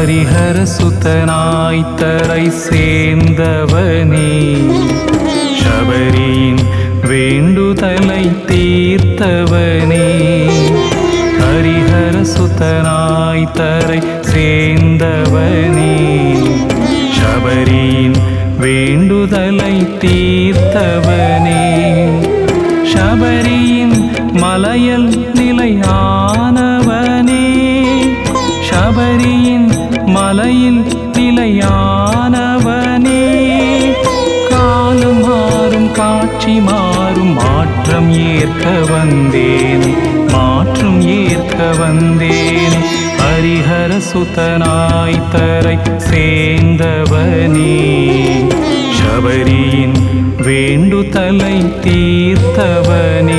ஹரிஹர சுதனாய் தரை சேர்ந்தவனே சபரியின் வேண்டுதலை தீர்த்தவனே ஹரிஹர சுதனாய் தரை சேர்ந்தவனே சபரியின் வேண்டுதலை தீர்த்தவனே சபரியின் மலையல் நிலையானவனே சபரியின் மலையில் நிலையானவனே காலம் மாறும் காட்சி மாறும் மாற்றம் ஏற்க வந்தேன் மாற்றம் ஏற்க வந்தேன் ஹரிஹர சுதனாய் தரை சேர்ந்தவனே சபரியின் வேண்டுதலை தீர்த்தவனே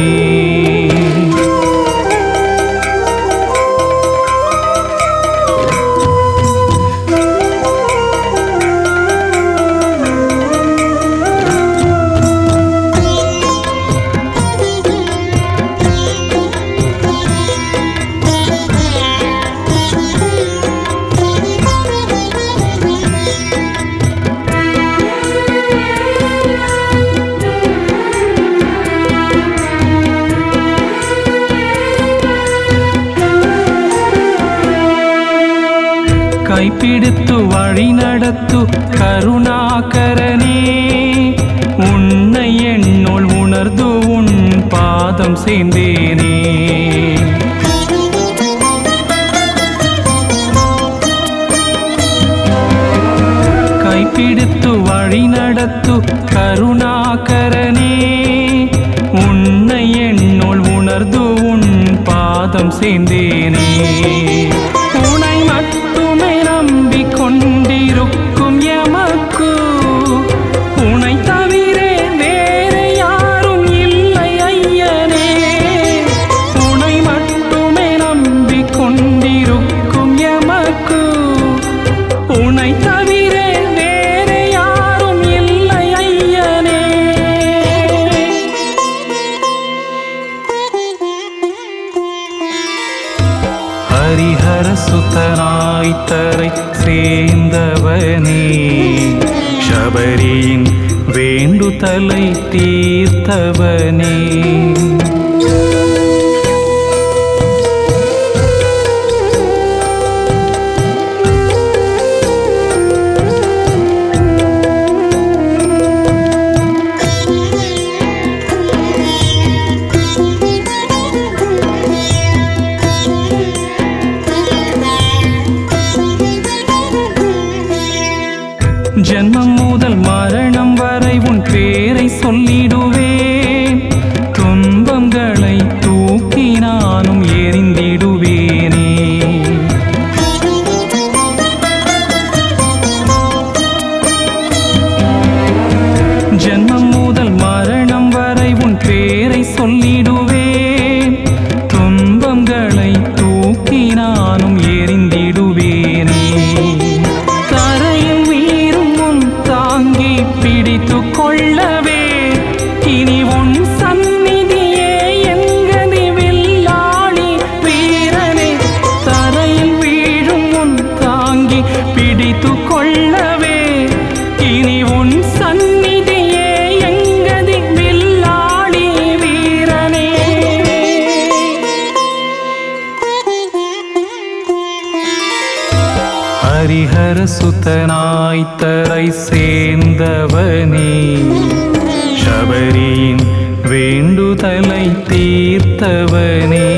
கைப்பிடித்து வழி நடத்து கருணாகரனே உன்னை என்னுள் உணர்ந்து உன் பாதம் சேர்ந்தேனே கைப்பிடித்து வழி நடத்து கருணாகரனே உன்னை என்னுள் உணர்ந்து உன் பாதம் சேர்ந்தேனே உனை மட்டுமே நம்பிக்கொண்டிருக்கும் எமக்கு உனை தவிர வேறு யாரும் இல்லை ஐயனே உனை மட்டுமே நம்பிக்கொண்டிருக்கும் எமக்கு உனை தவிர வேறு யாரும் இல்லை ஐயனே ஹரிஹர சுதனாய் தரை சேர்ந்தவனே சபரியின் வேண்டுதலை தீர்த்தவனே ஜென்மம் முதல் மரணம் வரை உன் பேரை சொல்லிடுவேன் துன்பங்களை தூக்கி நானும் எரிந்திடுவேனே ஜென்மம் முதல் மரணம் வரை உன் பேரை சொல்லிடுவேன் துன்பங்களை தூக்கி நானும் எரிந்திடுவேனே தரையில் வீரும் உன் தாங்கி பிடித்து கொள்ளவே இனி உன் சந்நிதியே எங்கதி வில்லாளி வீரனே தரையில் வீழும் உன் தாங்கி பிடித்து கொள்ளவே இனி உன் சந்நிதியே எங்கதி வில்லாளி வீரனே ஹரிஹர சுதனாய் தரை சேர்ந்தவனே சபரியின் வேண்டுதலை தீர்த்தவனே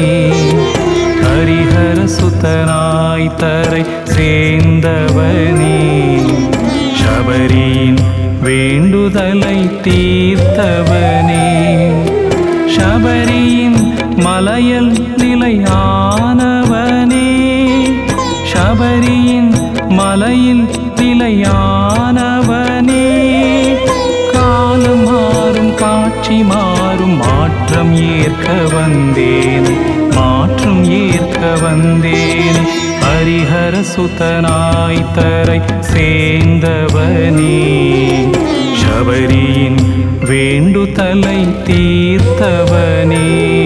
ஹரிஹர சுதனாய் தரை சேர்ந்தவனே சபரியின் வேண்டுதலை தீர்த்தவனே சபரியின் மலையல் நிலையானவனே சபரியின் மலையில் நிலையானவனே காலம் மாறும் காட்சி மாறும் மாற்றம் ஏற்க வந்தேன் மாற்றம் ஏற்க வந்தேன் ஹரிஹர சுதனாய் தரை சேர்ந்தவனே சபரியின் வேண்டுதலை தீர்த்தவனே